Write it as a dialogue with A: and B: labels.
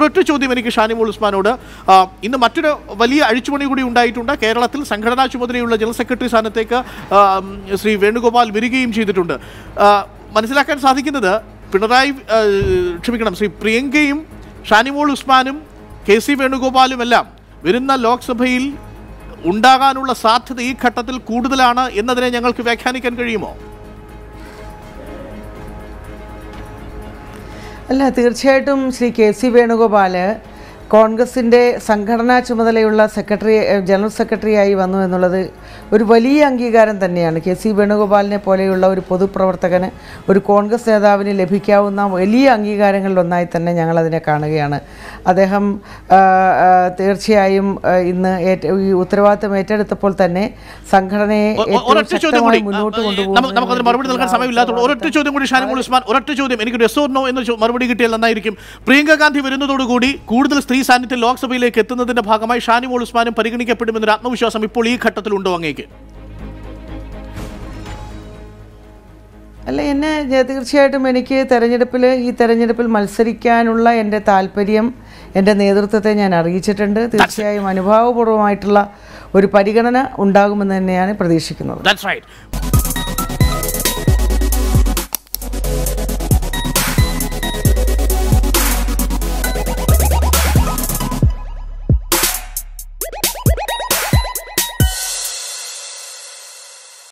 A: ഒരൊറ്റ ചോദ്യം എനിക്ക് ഷാനിമോൾ ഉസ്മാനോട് ആ, ഇന്ന് മറ്റൊരു വലിയ അഴിച്ചുപണി കൂടി ഉണ്ടായിട്ടുണ്ട് കേരളത്തിൽ സംഘടനാ ചുമതലയുള്ള ജനറൽ സെക്രട്ടറി സ്ഥാനത്തേക്ക് ആ, ഉം, ശ്രീ വേണുഗോപാൽ വരികയും ചെയ്തിട്ടുണ്ട് ആ, മനസ്സിലാക്കാൻ സാധിക്കുന്നത് പിണറായി ആ, ക്ഷമിക്കണം ശ്രീ പ്രിയങ്കയും ഷാനിമോൾ ഉസ്മാനും കെ സി വേണുഗോപാലും എല്ലാം വരുന്ന ലോക്സഭയിൽ ഉണ്ടാകാനുള്ള സാധ്യത ഈ ഘട്ടത്തിൽ കൂടുതലാണ് എന്നതിനെ ഞങ്ങൾക്ക് വ്യാഖ്യാനിക്കാൻ കഴിയുമോ
B: അല്ല തീർച്ചയായിട്ടും ശ്രീ കെ സി വേണുഗോപാൽ കോൺഗ്രസിൻ്റെ സംഘടനാ ചുമതലയുള്ള സെക്രട്ടറി ഏഹ്, ജനറൽ സെക്രട്ടറിയായി വന്നു എന്നുള്ളത് ഒരു വലിയ അംഗീകാരം തന്നെയാണ് കെ സി വേണുഗോപാലിനെ പോലെയുള്ള ഒരു പൊതുപ്രവർത്തകന് ഒരു കോൺഗ്രസ് നേതാവിന് ലഭിക്കാവുന്ന വലിയ അംഗീകാരങ്ങളിലൊന്നായി തന്നെ ഞങ്ങളതിനെ കാണുകയാണ് അദ്ദേഹം ആ, ആ, തീർച്ചയായും ആ, ഇന്ന് ഏറ്റ- ഈ ഉത്തരവാദിത്തം ഏറ്റെടുത്തപ്പോൾ തന്നെ സംഘടനയെ
A: ഒ- ഒ-
B: ഏറ്റവും
A: ഒരൊറ്റ ചോദ്യം കൂടി
B: ശക്തമായി മുന്നോട്ട്
A: ആ,
B: കൊണ്ടുപോകുന്നതിന്
A: നമുക്ക് നമുക്കതിന് മറുപടി നൽകാൻ സമയമില്ലാത്തതുകൊണ്ട് ഒരൊറ്റ ചോദ്യം കൂടി ഷാനിമോൾ ഉസ്മാൻ ഒരൊറ്റ ചോദ്യം എനിക്ക് ഡെസോർണോ എന്ന് ചോ- മറുപടി കിട്ടിയാൽ നന്നായിരിക്കും പ്രിയങ്ക ഗാന്ധി വരുന്നതോടുകൂടി കൂടുതൽ സ്ത്രീ സാന്നിധ്യം ലോക്സഭയിലേക്ക് എത്തുന്നതിന്റെ ഭാഗമായി ഷാനിമോൾ ഉസ്മാനും പരിഗണിക്കപ്പെടുമെന്നൊരു ആത്മവിശ്വാസം ഇപ്പോൾ ഈ ഘട്ടത്തിലുണ്ടോ അങ്ങേക്ക്
B: അല്ല എന്നെ ഞാൻ- തീർച്ചയായിട്ടും എനിക്ക് തെരഞ്ഞെടുപ്പിൽ ഈ തെരഞ്ഞെടുപ്പിൽ മത്സരിക്കാനുള്ള എൻ്റെ താല്പര്യം എൻ്റെ നേതൃത്വത്തെ ഞാൻ അറിയിച്ചിട്ടുണ്ട് തീർച്ചയായും അനുഭാവപൂർവ്വമായിട്ടുള്ള ഒരു പരിഗണന ഉണ്ടാകുമെന്ന് തന്നെയാണ് പ്രതീക്ഷിക്കുന്നത്
A: ദാറ്റ്സ് റൈറ്റ്